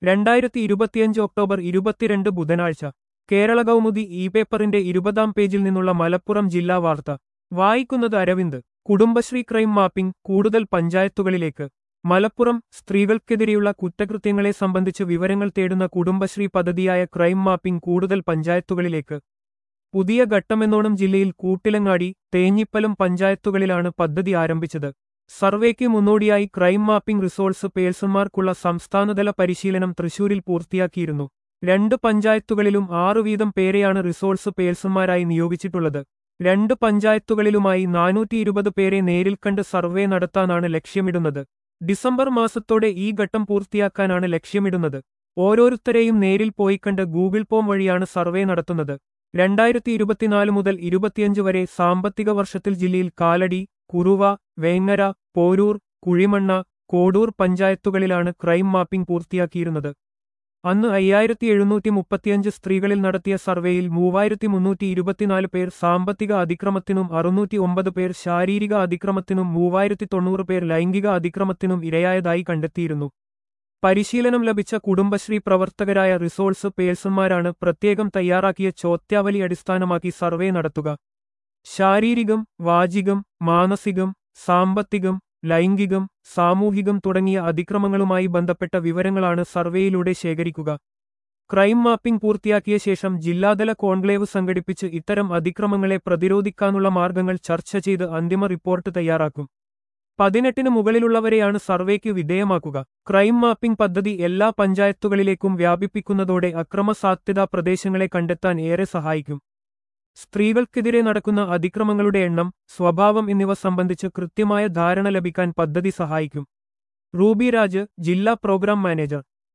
രണ്ടായിരത്തി ഇരുപത്തിയഞ്ച് ഒക്ടോബർ ഇരുപത്തിരണ്ട് ബുധനാഴ്ച കേരള കൗമുദി ഇ പേപ്പറിന്റെ ഇരുപതാം പേജിൽ നിന്നുള്ള മലപ്പുറം ജില്ലാ വാർത്ത വായിക്കുന്നത് അരവിന്ദ് കുടുംബശ്രീ ക്രൈം മാപ്പിംഗ് കൂടുതൽ പഞ്ചായത്തുകളിലേക്ക് മലപ്പുറം സ്ത്രീകൾക്കെതിരെയുള്ള കുറ്റകൃത്യങ്ങളെ സംബന്ധിച്ച് വിവരങ്ങൾ തേടുന്ന കുടുംബശ്രീ പദ്ധതിയായ ക്രൈം മാപ്പിംഗ് കൂടുതൽ പഞ്ചായത്തുകളിലേക്ക് പുതിയ ഘട്ടമെന്നോണം ജില്ലയിൽ കൂട്ടിലങ്ങാടി തേഞ്ഞിപ്പലം പഞ്ചായത്തുകളിലാണ് പദ്ധതി ആരംഭിച്ചത് സർവേക്ക് മുന്നോടിയായി ക്രൈം മാപ്പിംഗ് റിസോഴ്സ് പേഴ്സൺമാർക്കുള്ള സംസ്ഥാനതല പരിശീലനം തൃശൂരിൽ പൂർത്തിയാക്കിയിരുന്നു രണ്ട് പഞ്ചായത്തുകളിലും ആറു വീതം പേരെയാണ് റിസോഴ്സ് പേഴ്സൺമാരായി നിയോഗിച്ചിട്ടുള്ളത് രണ്ട് പഞ്ചായത്തുകളിലുമായി നാനൂറ്റി ഇരുപത് പേരെ നേരിൽ കണ്ട് സർവേ നടത്താനാണ് ലക്ഷ്യമിടുന്നത് ഡിസംബർ മാസത്തോടെ ഈ ഘട്ടം പൂർത്തിയാക്കാനാണ് ലക്ഷ്യമിടുന്നത് ഓരോരുത്തരെയും നേരിൽ പോയി കണ്ട് ഗൂഗിൾ ഫോം വഴിയാണ് സർവേ നടത്തുന്നത് രണ്ടായിരത്തി ഇരുപത്തിനാല് മുതൽ ഇരുപത്തിയഞ്ച് വരെ സാമ്പത്തിക വർഷത്തിൽ ജില്ലയിൽ കാലടി കുറുവ വേങ്ങര പോരൂർ കുഴിമണ്ണ കോടൂർ പഞ്ചായത്തുകളിലാണ് ക്രൈം മാപ്പിംഗ് പൂർത്തിയാക്കിയിരുന്നത് അന്ന് അയ്യായിരത്തി എഴുന്നൂറ്റി മുപ്പത്തിയഞ്ച് സ്ത്രീകളിൽ നടത്തിയ സർവേയിൽ മൂവായിരത്തി മുന്നൂറ്റി ഇരുപത്തിനാല് പേർ സാമ്പത്തിക അതിക്രമത്തിനും അറുന്നൂറ്റി ഒമ്പത് പേർ ശാരീരിക അതിക്രമത്തിനും മൂവായിരത്തി തൊണ്ണൂറ് പേർ ലൈംഗിക അതിക്രമത്തിനും ഇരയായതായി കണ്ടെത്തിയിരുന്നു പരിശീലനം ലഭിച്ച കുടുംബശ്രീ പ്രവർത്തകരായ റിസോഴ്സ് പേഴ്സൺമാരാണ് പ്രത്യേകം തയ്യാറാക്കിയ ചോദ്യാവലി അടിസ്ഥാനമാക്കി സർവേ നടത്തുക ശാരീരികം വാചികം മാനസികം സാമ്പത്തികം ലൈംഗികം സാമൂഹികം തുടങ്ങിയ അതിക്രമങ്ങളുമായി ബന്ധപ്പെട്ട വിവരങ്ങളാണ് സർവേയിലൂടെ ശേഖരിക്കുക ക്രൈം മാപ്പിംഗ് പൂർത്തിയാക്കിയ ശേഷം ജില്ലാതല കോൺക്ലേവ് സംഘടിപ്പിച്ച് ഇത്തരം അതിക്രമങ്ങളെ പ്രതിരോധിക്കാനുള്ള മാർഗങ്ങൾ ചർച്ച ചെയ്ത് അന്തിമ റിപ്പോർട്ട് തയ്യാറാക്കും പതിനെട്ടിന് മുകളിലുള്ളവരെയാണ് സർവേക്ക് വിധേയമാക്കുക ക്രൈം മാപ്പിംഗ് പദ്ധതി എല്ലാ പഞ്ചായത്തുകളിലേക്കും വ്യാപിപ്പിക്കുന്നതോടെ അക്രമസാധ്യതാ പ്രദേശങ്ങളെ കണ്ടെത്താൻ ഏറെ സഹായിക്കും സ്ത്രീകൾക്കെതിരെ നടക്കുന്ന അതിക്രമങ്ങളുടെ എണ്ണം സ്വഭാവം എന്നിവ സംബന്ധിച്ച് കൃത്യമായ ധാരണ ലഭിക്കാൻ പദ്ധതി സഹായിക്കും റൂബി രാജ് ജില്ലാ പ്രോഗ്രാം മാനേജർ